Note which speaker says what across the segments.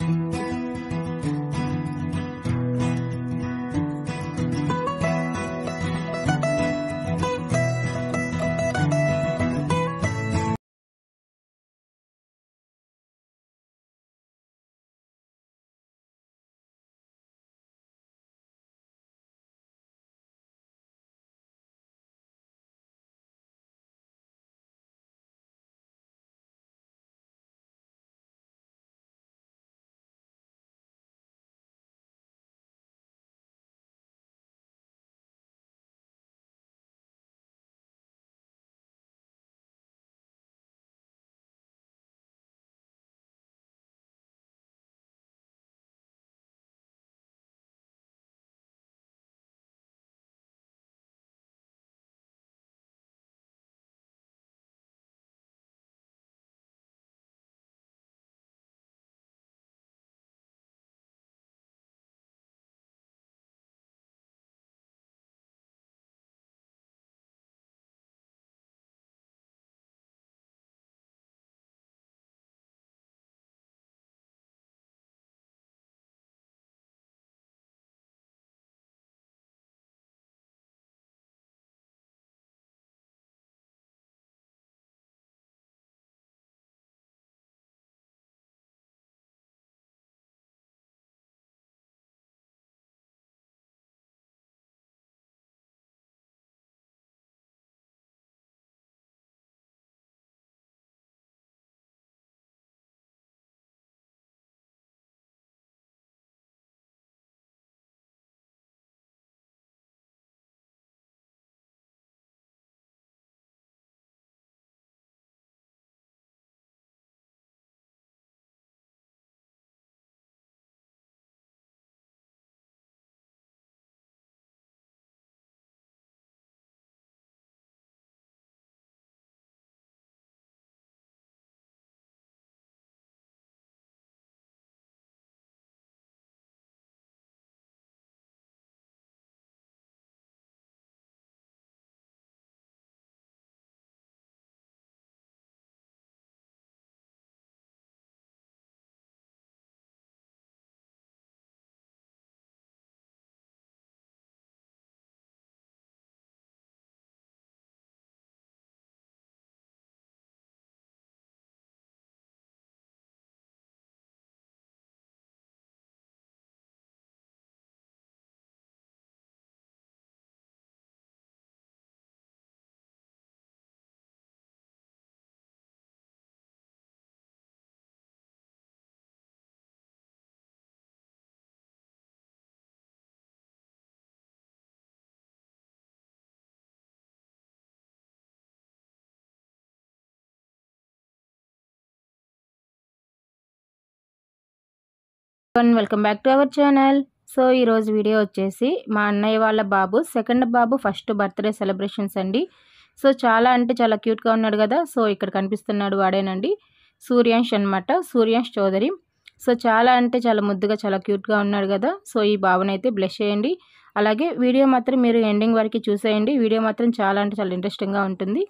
Speaker 1: One welcome back to our channel so ఈరోజు video వచ్చేసి మా అన్నయ్య వాళ్ళ బాబు సెకండ్ బాబు ఫస్ట్ బర్త్డే సెలబ్రేషన్స్ అండి సో చాలా అంటే చాలా క్యూట్గా ఉన్నాడు కదా సో ఇక్కడ కనిపిస్తున్నాడు వాడేనండి సూర్యాంష్ అనమాట సూర్యాంష్ చౌదరి సో చాలా అంటే చాలా ముద్దుగా చాలా క్యూట్గా ఉన్నాడు కదా సో ఈ బాబునైతే బ్లెస్ చేయండి అలాగే వీడియో మాత్రం మీరు ఎండింగ్ వరకు చూసేయండి వీడియో మాత్రం చాలా అంటే చాలా ఇంట్రెస్టింగ్గా ఉంటుంది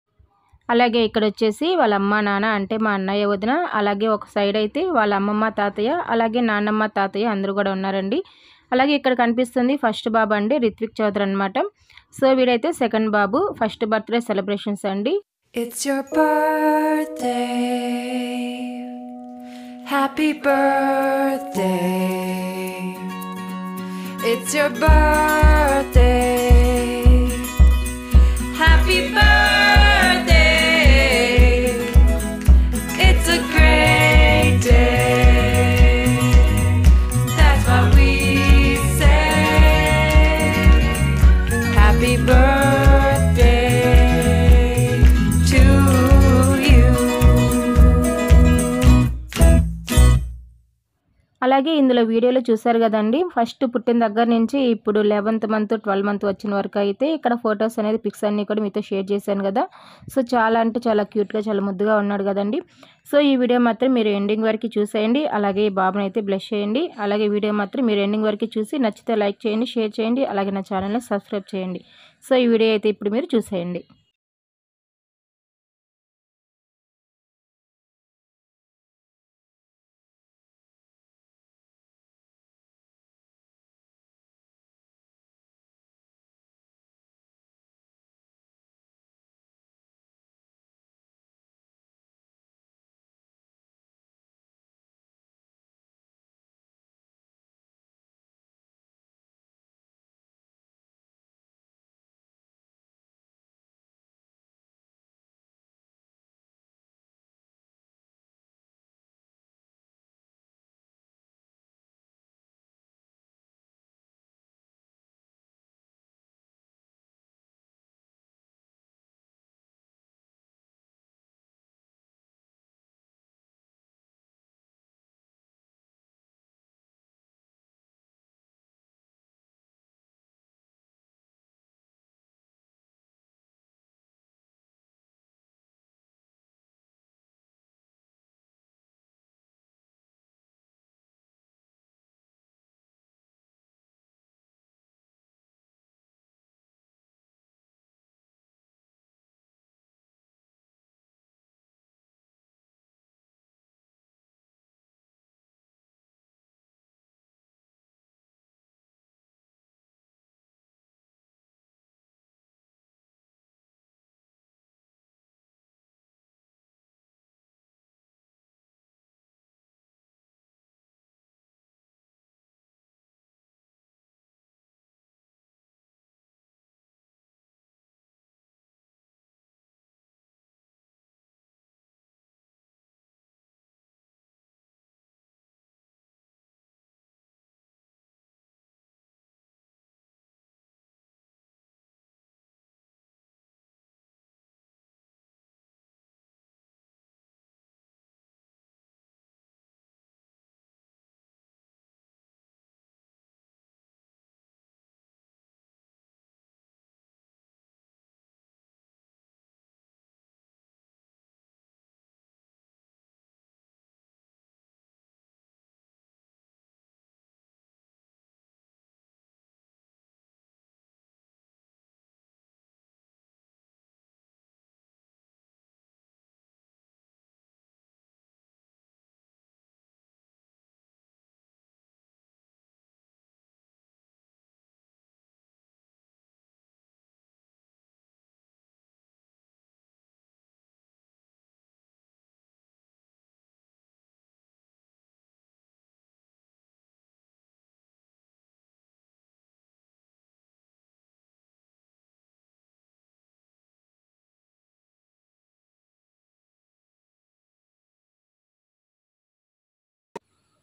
Speaker 1: అలాగే ఇక్కడ వచ్చేసి వాళ్ళ అమ్మ నాన్న అంటే మా అన్నయ్య వదిన అలాగే ఒక సైడ్ అయితే వాళ్ళ అమ్మమ్మ తాతయ్య అలాగే నాన్నమ్మ తాతయ్య అందరూ కూడా ఉన్నారండి అలాగే ఇక్కడ కనిపిస్తుంది ఫస్ట్ బాబు అండి రిత్విక్ చౌదరి అనమాట సో వీడైతే సెకండ్ బాబు ఫస్ట్ బర్త్డే సెలబ్రేషన్స్ అండి
Speaker 2: It's your birthday. Happy birthday. It's your birthday. Happy birthday. It's a great day. That's what we say. Happy birthday to you.
Speaker 1: అలాగే ఇందులో వీడియోలో చూసారు కదండి ఫస్ట్ పుట్టిన దగ్గర నుంచి ఇప్పుడు లెవెన్త్ మంత్ ట్వెల్వ్ మంత్ వచ్చిన వరకు అయితే ఇక్కడ ఫొటోస్ అనేది పిక్స్ అన్నీ కూడా మీతో షేర్ చేశాను కదా సో చాలా అంటే చాలా క్యూట్గా చాలా ముద్దుగా ఉన్నాడు కదండి సో ఈ వీడియో మాత్రం మీరు ఎండింగ్ వరకు చూసేయండి అలాగే ఈ బాబుని అయితే బ్లెస్ చేయండి అలాగే వీడియో మాత్రం మీరు ఎండింగ్ వరకు చూసి నచ్చితే లైక్ చేయండి షేర్ చేయండి అలాగే నా ఛానల్ని సబ్స్క్రైబ్ చేయండి సో ఈ వీడియో అయితే ఇప్పుడు మీరు చూసేయండి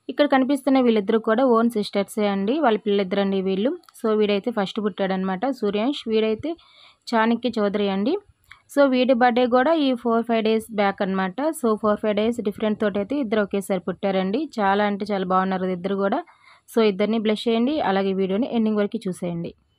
Speaker 1: ఇక్కడ కనిపిస్తున్న వీళ్ళిద్దరూ కూడా ఓన్ సిస్టర్సే అండి వాళ్ళ పిల్లలిద్దరు అండి వీళ్ళు సో వీడైతే ఫస్ట్ పుట్టాడనమాట సూర్యాంష్ వీడైతే చాణక్య చౌదరి అండి సో వీడి బర్త్డే కూడా ఈ ఫోర్ ఫైవ్ డేస్ బ్యాక్ అనమాట so four five days different తోటి అయితే ఇద్దరు ఒకేసారి పుట్టారండి చాలా అంటే చాలా బాగున్నారు ఇద్దరు కూడా సో ఇద్దరిని బ్లెస్ చేయండి అలాగే వీడియోని ఎండింగ్ వరకు చూసేయండి